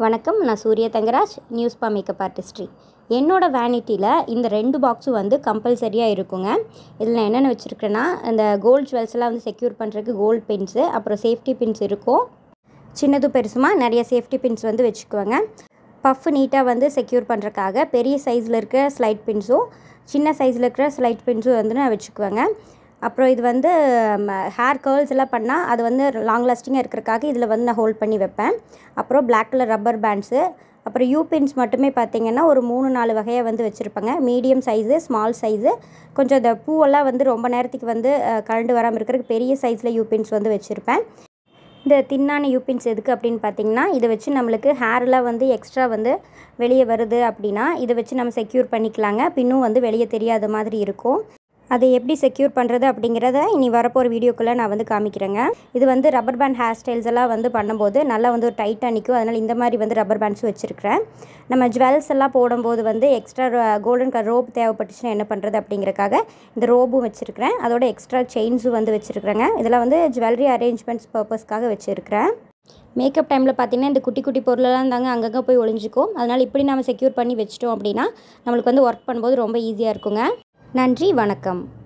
வணக்கம் நான் சூர்யா தங்கராஜ் நியூஸ் பா மேக்கப் ஆர்டிஸ்ட்ரி என்னோட வேனிட்டியில் இந்த ரெண்டு பாக்ஸும் வந்து கம்பல்சரியாக இருக்குங்க இதில் நான் என்னென்ன வச்சுருக்கேன்னா இந்த கோல்ட் ஜுவல்ஸ்லாம் வந்து செக்யூர் பண்ணுறதுக்கு கோல்ட் பின்ஸு அப்புறம் சேஃப்டி பின்ஸ் இருக்கும் சின்னது பெருசுமாக நிறைய சேஃப்டி பின்ஸ் வந்து வச்சுக்குவேங்க பஃப் நீட்டாக வந்து செக்யூர் பண்ணுறக்காக பெரிய சைஸில் இருக்கிற ஸ்லைட் பின்ஸும் சின்ன சைஸில் இருக்கிற ஸ்லைட் பின்ஸும் வந்து நான் வச்சுக்குவேங்க அப்புறம் இது வந்து ஹேர் கேர்ள்ஸ் எல்லாம் பண்ணால் அது வந்து லாங் லாஸ்டிங்காக இருக்கிறக்காக இதில் வந்து நான் ஹோல்ட் பண்ணி வைப்பேன் அப்புறம் பிளாக் கலர் ரப்பர் பேண்ட்ஸு அப்புறம் யூ பின்ஸ் மட்டுமே பார்த்தீங்கன்னா ஒரு மூணு நாலு வகையாக வந்து வச்சுருப்பாங்க மீடியம் சைஸு ஸ்மால் சைஸு கொஞ்சம் இந்த பூவெல்லாம் வந்து ரொம்ப நேரத்துக்கு வந்து அஹ், கழண்டு வராமல் இருக்கிறதுக்கு பெரிய சைஸில் யூ பின்ஸ் வந்து வச்சுருப்பேன் இந்த தின்னான யூபின்ஸ் எதுக்கு அப்படின்னு பார்த்தீங்கன்னா இதை வச்சு நம்மளுக்கு ஹேர்லாம் வந்து எக்ஸ்ட்ரா வந்து வெளியே வருது அப்படின்னா இதை வச்சு நம்ம செக்யூர் பண்ணிக்கலாங்க பின்னும் வந்து வெளியே தெரியாத மாதிரி இருக்கும் அதை எப்படி செக்யூர் பண்ணுறது அப்படிங்கிறத இனி வரப்போகிற வீடியோக்குள்ளே நான் வந்து காமிக்கிறேங்க இது வந்து ரப்பர் பேண்ட் ஹேர் ஸ்டைல்ஸ் எல்லாம் வந்து பண்ணும்போது நல்லா வந்து ஒரு டைட்டாக நிற்கும் அதனால் இந்த மாதிரி வந்து ரப்பர் பேண்ட்ஸும் வச்சுருக்கிறேன் நம்ம ஜுவல்ஸ் எல்லாம் போடும்போது வந்து எக்ஸ்ட்ரா கோல்டன் கலர் ரோப் தேவைப்பட்டுச்சுன்னா என்ன பண்ணுறது அப்படிங்கிறக்காக இந்த ரோபும் வச்சுருக்கிறேன் அதோட எக்ஸ்ட்ரா செயின்ஸும் வந்து வச்சுருக்கிறேங்க இதெல்லாம் வந்து ஜுவல்லரி அரேஞ்ச்மெண்ட்ஸ் பர்பஸ்க்காக வச்சுருக்கிறேன் மேக்கப் டைமில் பார்த்தீங்கன்னா இந்த குட்டி குட்டி பொருளெல்லாம் தாங்க அங்கங்கே போய் ஒளிஞ்சிக்கும் அதனால் இப்படி நம்ம செக்யூர் பண்ணி வச்சிட்டோம் அப்படின்னா நம்மளுக்கு வந்து ஒர்க் பண்ணும்போது ரொம்ப ஈஸியாக இருக்குங்க நன்றி வணக்கம்